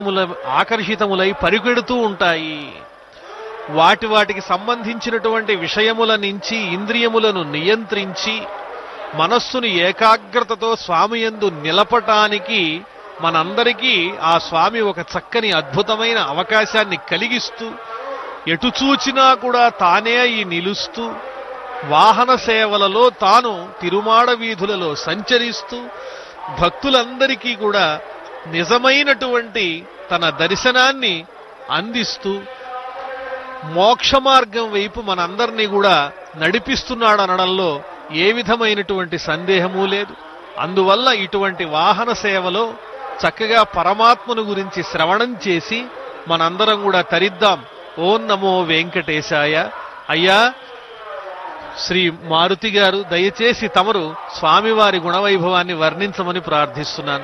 ముల- ఆకర్షితములై పరిగెడుతూ ఉంటాయి వాటి వాటికి సంబంధించినటువంటి విషయముల నుంచి ఇంద్రియములను నియంత్రించి మనస్సును ఏకాగ్రతతో స్వామి యందు నిలపటానికి మనందరికీ ఆ స్వామి ఒక చక్కని అద్భుతమైన అవకాశాన్ని కలిగిస్తూ ఎటు చూచినా కూడా తానే అయి నిలుస్తూ వాహన సేవలలో తాను తిరుమాడ వీధులలో సంచరిస్తూ భక్తులందరికీ కూడా నిజమైనటువంటి తన దర్శనాన్ని అందిస్తూ మోక్ష మార్గం వైపు మనందరినీ కూడా నడిపిస్తున్నాడు అనడంలో ఏ విధమైనటువంటి సందేహమూ లేదు అందువల్ల ఇటువంటి వాహన సేవలో చక్కగా పరమాత్మను గురించి శ్రవణం చేసి మనందరం కూడా తరిద్దాం ఓం నమో వెంకటేశాయ అయ్యా శ్రీ మారుతి గారు దయచేసి తమరు స్వామివారి గుణవైభవాన్ని వర్ణించమని ప్రార్థిస్తున్నాను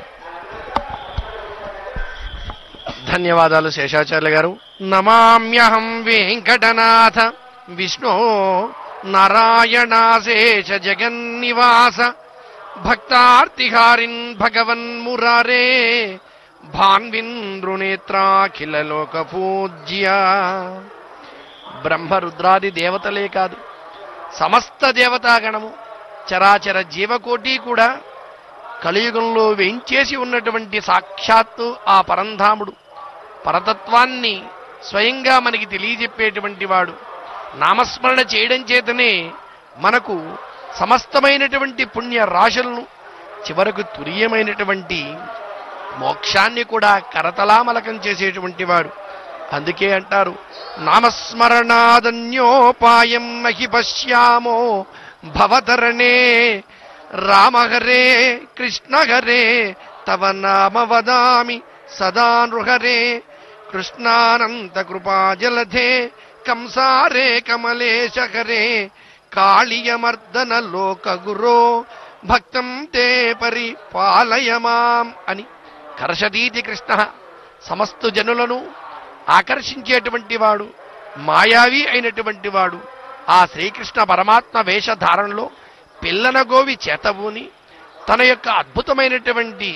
ధన్యవాదాలు శేషాచార్య గారు నమామ్యహం వెంకటనాథ విష్ణు నారాయణాశేష జగన్నివాస భక్తార్తిహారిన్ భగవన్ మురారే భాన్వింద్రునేత్రాఖిల లోక పూజ్య బ్రహ్మరుద్రాది దేవతలే కాదు సమస్త దేవతాగణము చరాచర జీవకోటి కూడా కలియుగంలో వేంచేసి ఉన్నటువంటి సాక్షాత్తు ఆ పరంధాముడు పరతత్వాన్ని స్వయంగా మనకి తెలియజెప్పేటువంటి వాడు నామస్మరణ చేయడం చేతనే మనకు సమస్తమైనటువంటి పుణ్య రాశులను చివరకు తురీయమైనటువంటి మోక్షాన్ని కూడా కరతలామలకం చేసేటువంటి వాడు అందుకే అంటారు నామస్మరణాదన్యోపాయం నహి పశ్యామో భవతరణే రామహరే కృష్ణహరే తవ నామ వదామి సదా నృహరే కృష్ణానంత కృపాజలధే కంసారే కమలేశ హరే కాళియమర్దన లోక గురో భక్తం తే పరిపాలయ మాం అని కర్షదీతి కృష్ణ సమస్త జనులను ఆకర్షించేటువంటి వాడు మాయావి అయినటువంటి వాడు ఆ శ్రీకృష్ణ పరమాత్మ వేషధారణలో పిల్లన గోవి చేతబూని తన యొక్క అద్భుతమైనటువంటి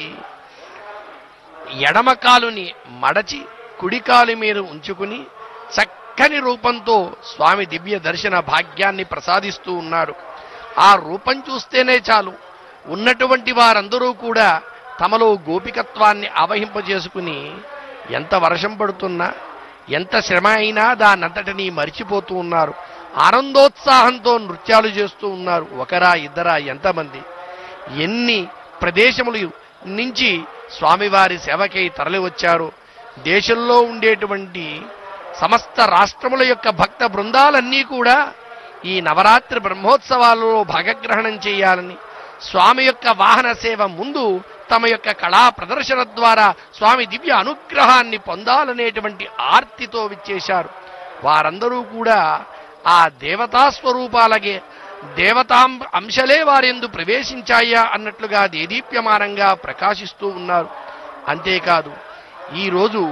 ఎడమ కాలుని మడచి కుడి కాలు మీద ఉంచుకుని చక్కని రూపంతో స్వామి దివ్య దర్శన భాగ్యాన్ని ప్రసాదిస్తూ ఉన్నారు ఆ రూపం చూస్తేనే చాలు ఉన్నటువంటి వారందరూ కూడా తమలో గోపికత్వాన్ని ఆవహింపజేసుకుని ఎంత వర్షం పడుతున్నా ఎంత శ్రమ అయినా దానంతటినీ మరిచిపోతూ ఉన్నారు ఆనందోత్సాహంతో నృత్యాలు చేస్తూ ఉన్నారు ఒకరా ఇద్దరా ఎంతమంది ఎన్ని ప్రదేశములు నుంచి స్వామివారి సేవకై తరలి వచ్చారో దేశంలో ఉండేటువంటి సమస్త రాష్ట్రముల యొక్క భక్త బృందాలన్నీ కూడా ఈ నవరాత్రి బ్రహ్మోత్సవాలలో భాగగ్రహణం చేయాలని స్వామి యొక్క వాహన సేవ ముందు తమ యొక్క కళా ప్రదర్శన ద్వారా స్వామి దివ్య అనుగ్రహాన్ని పొందాలనేటువంటి ఆర్తితో విచ్చేశారు వారందరూ కూడా ఆ దేవతా స్వరూపాలగే దేవతాం అంశలే వారెందు ప్రవేశించాయా అన్నట్లుగా దేదీప్యమానంగా ప్రకాశిస్తూ ఉన్నారు అంతేకాదు ఈరోజు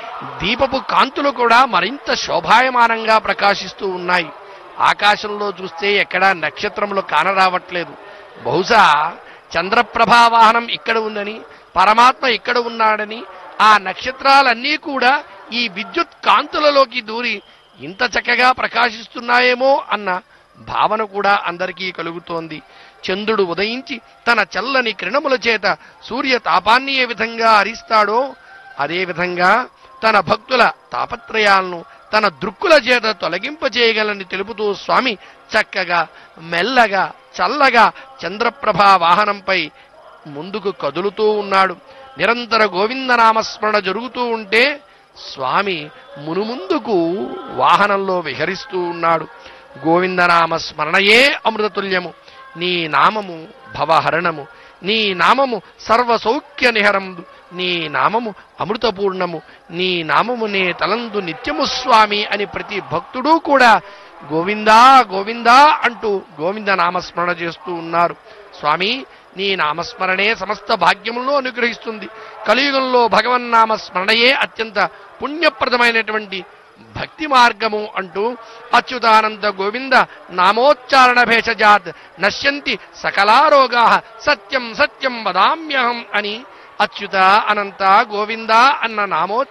దీపపు కాంతులు కూడా మరింత శోభాయమానంగా ప్రకాశిస్తూ ఉన్నాయి ఆకాశంలో చూస్తే ఎక్కడా నక్షత్రములు కానరావట్లేదు బహుశా చంద్రప్రభా వాహనం ఇక్కడ ఉందని పరమాత్మ ఇక్కడ ఉన్నాడని ఆ నక్షత్రాలన్నీ కూడా ఈ విద్యుత్ కాంతులలోకి దూరి ఇంత చక్కగా ప్రకాశిస్తున్నాయేమో అన్న భావన కూడా అందరికీ కలుగుతోంది చంద్రుడు ఉదయించి తన చల్లని కిరణముల చేత సూర్య తాపాన్ని ఏ విధంగా హరిస్తాడో అదే విధంగా తన భక్తుల తాపత్రయాలను తన దృక్కుల చేత తొలగింపజేయగలని తెలుపుతూ స్వామి చక్కగా మెల్లగా చల్లగా చంద్రప్రభా వాహనంపై ముందుకు కదులుతూ ఉన్నాడు నిరంతర గోవిందనామస్మరణ జరుగుతూ ఉంటే స్వామి మునుముందుకు వాహనంలో విహరిస్తూ ఉన్నాడు గోవిందనామ స్మరణయే అమృతతుల్యము నీ నామము భవహరణము నీ నామము సర్వ సౌఖ్య నిహరందు నీ నామము అమృతపూర్ణము నీ నామము నే తలందు నిత్యము స్వామి అని ప్రతి భక్తుడు కూడా గోవిందా గోవిందా అంటూ గోవింద నామస్మరణ చేస్తూ ఉన్నారు స్వామి నీ నామస్మరణే సమస్త భాగ్యములను అనుగ్రహిస్తుంది కలియుగంలో భగవన్నామ స్మరణయే అత్యంత పుణ్యప్రదమైనటువంటి భక్తి మార్గము అంటూ అచ్యుతానంద గోవింద నామోచ్చారణ భేషజాత్ నశ్యంతి సకలారోగా సత్యం సత్యం వదామ్యహం అని అచ్యుత అనంత గోవింద అన్న నామో